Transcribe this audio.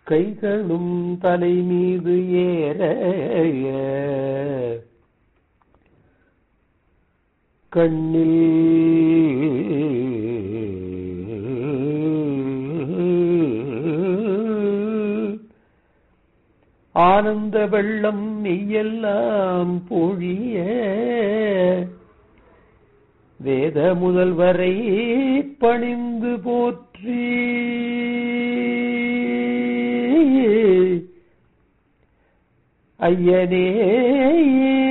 கைகளும் தலை மீது ஏற கண்ணில் ஆனந்த வெள்ளம் மெய்யெல்லாம் பொழிய வேத முதல்வரை பணிந்து போற்றி ஐயனே